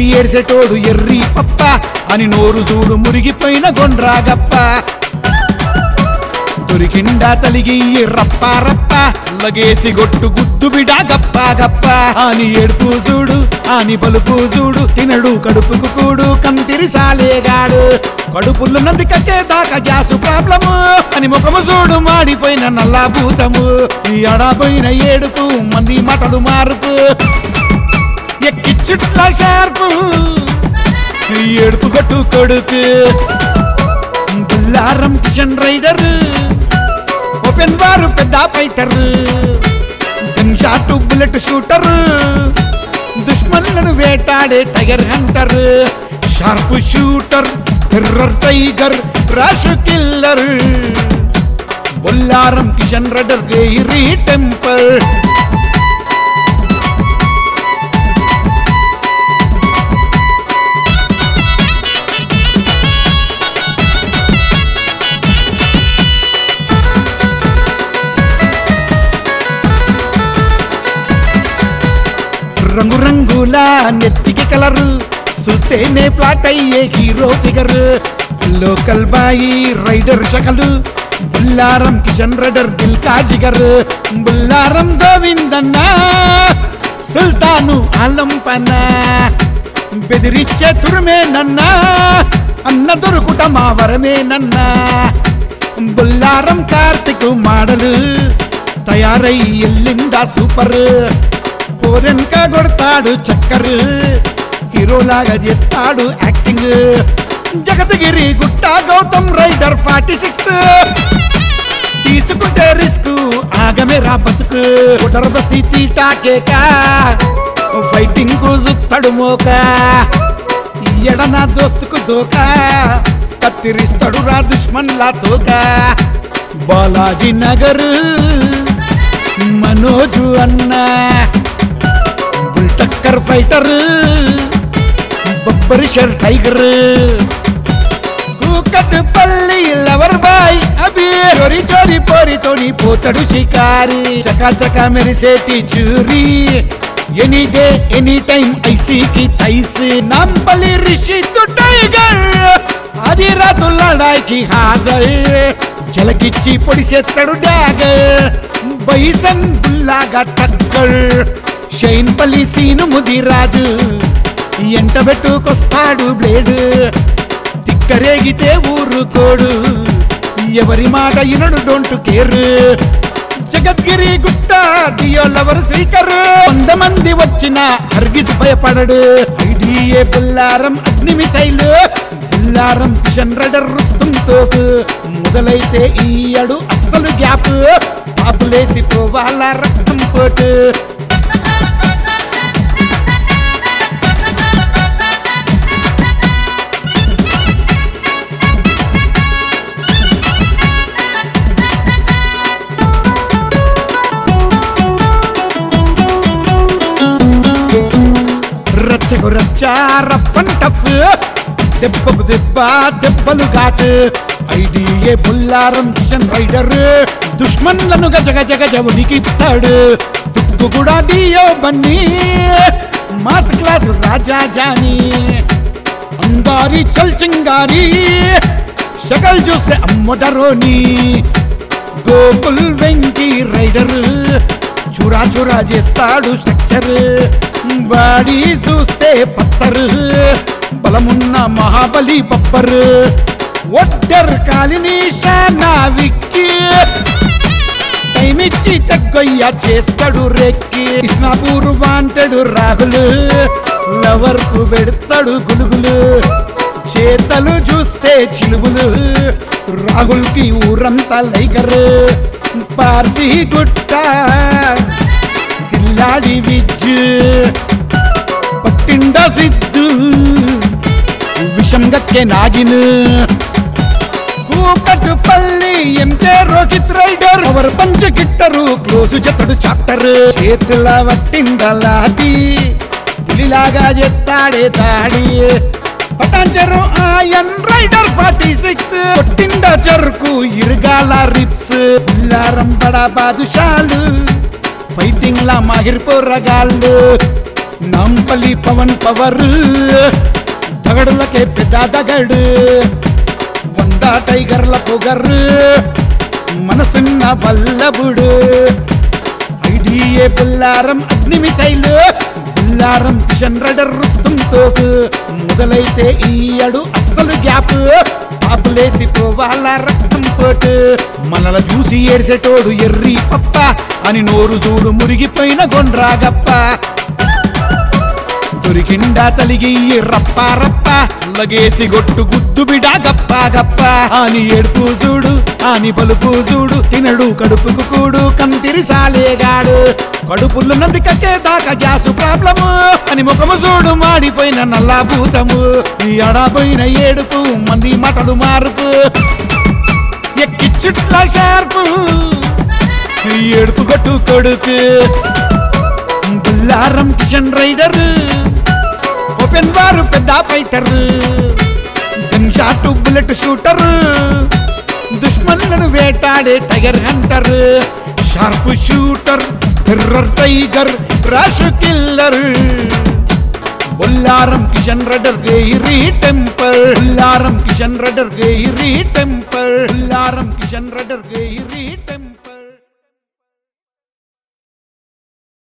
ఏడ్సేటోడు ఎర్రి పప్ప అని నోరు చూడు మురిగిపోయిన గొండ్రాగప్ప దొరికిండా తలిగి రప్ప రప్ప లగేసి గొట్టు గుద్దు బిడా గప్ప గప్ప అని ఏడుపు చూడు అని బలుపు చూడు తినడు కడుపుకు కూడు కంతిరి సాలేగాడు కడుపులు నంది కక్కే దాకా గ్యాసు ప్రాబ్లము అని ముఖము చూడు మాడిపోయిన నల్లా భూతము ఈ అడపోయిన ఏడుపు మంది మటలు మార్పు ఎక్కిచ్చుట్ల షార్పు ఈ ఏడుపు కొట్టు కొడుకు బుల్లారం కిషన్ రైడర్ ఓపెన్ వారు పెద్ద fighter gun shot bullet shooter దుష్మన్లను వేటాడే tiger hunter sharp shooter terror tiger rash killer Bollaram Kishan rider గైరీ టెంపర్ రంగు రంగుల నెత్తికి కలరు సుతేనే ప్లాట్ అయ్యే hero figure local boy rider షకలు బుల్లారం కిషన్ రైడర్ దిల్ కా జిగర్ బుల్లారం గోవిందన్న సుల్తాను ఆలం పన్న బెదిరిచ్చే తురుమే నన్న అన్న దొరుకుట మా వరమే నన్న బుల్లారం కార్తిక్ మాడలు తయారై ఎల్లిందా సూపర్ పోరెన్క కొడతాడు చక్కరు హీరోలాగా చేస్తాడు acting Jagathgiri Gutta Gautam rider forty six తీసుకుంటే రిస్క్ ఆగమే రా బతుకు కుటర్ బస్తీ తీటాకేక ఫైటింగ్ చూస్తాడు మోక ఎడన దోస్తుకు దోక కత్తిరిస్తాడు రా దుష్మన్ లా తోక బాలాజీ నగర్ మనోజు అన్నా బుల్ టక్కర్ ఫైటర్ బొబ్బరి షర్ tiger Kukatpally lover bye అబి చోరి చోరి పోరితోని పోతాడు షికారి చకా చకా మెరిసేటి చూరి ఎనీ డే ఎనీ టైం ఐసీకి తైసి నంబలి రిషి తో టైగర్ అది రాతు లడాయికి హాజర్ జలకిచ్చి పొడిసేస్తాడు డాగర్ బైసన్ బుల్లాగా టక్కర్ షైన్ పల్లి సీను ముదిరాజు ఎంట పెట్టుకొస్తాడు బ్లేడు తిక్కరేగితే ఊరుకోడు ఎవరి మాట ఇనడు డోంట్ కేర్ జగద్గిరి గుట్ట దియోలవర్ శ్రీకర్ వంద మంది వచ్చిన హర్గిస్ భయపడడు I D A Bullaram Agni missile Bullaram Kishan rider రుస్తుం తోపు మొదలైతే ఈయడు అస్సలు గ్యాప్ పాపులేసి పోవాల రక్తం పోటు రచ్చకు రచ్చ రఫన్ టఫ్ దెబ్బకు దెబ్బ దెబ్బలు ఘాట్ ఐడిఏ బుల్లారం కిషన్ రైడర్ దుష్మన్లను గజ గజ గజ ఉనికిస్తాడు తుక్కు కూడా డియో బన్నీ మాస్ క్లాస్ రాజా జానీ అంగారి చల్ చింగారి షకల్ చూస్తే అమ్మటరోని గోకుల్ వెంకీ రైడర్ చూరా చూరా చేస్తాడు స్ట్రక్చర్ బాడీ చూస్తే పత్తరు బలమున్న మహాబలి బబ్బర్ ఒడ్డర్ కాలిని షానా విక్కి టైమిచ్చి తగ్గొయ్య చేస్తాడు రెక్కి కృష్ణాపూర్ వాంటెడు రాహుల్ లవర్ కు పెడతాడు గులుగులు చేతలు చూస్తే చిలుగులు రాహుల్ కి ఊరంతా లైకర్ పార్సీ గుట్ట కిల్లాడి విజ్జు పట్టిండ సిద్ధు విషం గక్కే నాగిను కూకట్టు పల్లి ఎంకే రోజిత్ రైడర్ అవర్ పంచ గిట్టరు క్లోజ్ చెత్తడు చాప్టర్ చేతుల వట్టిండలాటి పులిలాగా చెత్తాడే తాడి పటాంచెరు ఆయన్ రైడర్ ఫార్టీ సిక్స్ కొట్టిండ చెరుకు ఇరుగాల రిప్స్ బిల్లారం బడా బాదుషాలు ఫైటింగ్ లా మాహిర్ పోరగాళ్ళు నాంపల్లి పవన్ పవర్ దగడులకే పెద్ద దగడు వంద టైగర్ల పొగరు మనసున్న వల్లభుడు I D A Bullaram Agni missile Bullaram Kishan rider రుస్తుం తోపు మొదలైతే ఈయడు అస్సలు గ్యాప్ పాపులేసి పోవాల రక్తం పోటు మనల చూసి ఏడ్సేటోడు ఎర్రి పప్ప అని నోరు చూడు మురిగిపోయిన గొండ్రాగప్ప దొరికిండా తలిగి రప్ప రప్ప లగేసి గొట్టు గుద్దు బిడా గప్ప గప్ప అని ఏడుపు చూడు అని పలుపు చూడు తినడు కడుపుకు కూడు కంతిరి సాలేగాడు కడుపులు నంది కక్కే దాకా గ్యాసు ప్రాబ్లము అని ముఖము చూడు మాడిపోయిన నల్లా భూతము ఈ అడపోయిన ఏడుపు మంది మటలు మార్పు ఎక్కి చుట్ల షార్పు ఈ ఏడుపు కొట్టు కొడుకు బుల్లారం కిషన్ రైడర్ ఓపెన్ వారు పెద్ద fighter gun shot bullet shooter దుష్మన్లను వేటాడే tiger hunter sharp shooter terror tiger rash killer బుల్లారం కిషన్ రెడ్డర్ గైరీ టెంపర్ బుల్లారం కిషన్ రెడ్డర్ గైరీ టెంపర్ బుల్లారం కిషన్ రెడ్డర్ గైరీ టెంపర్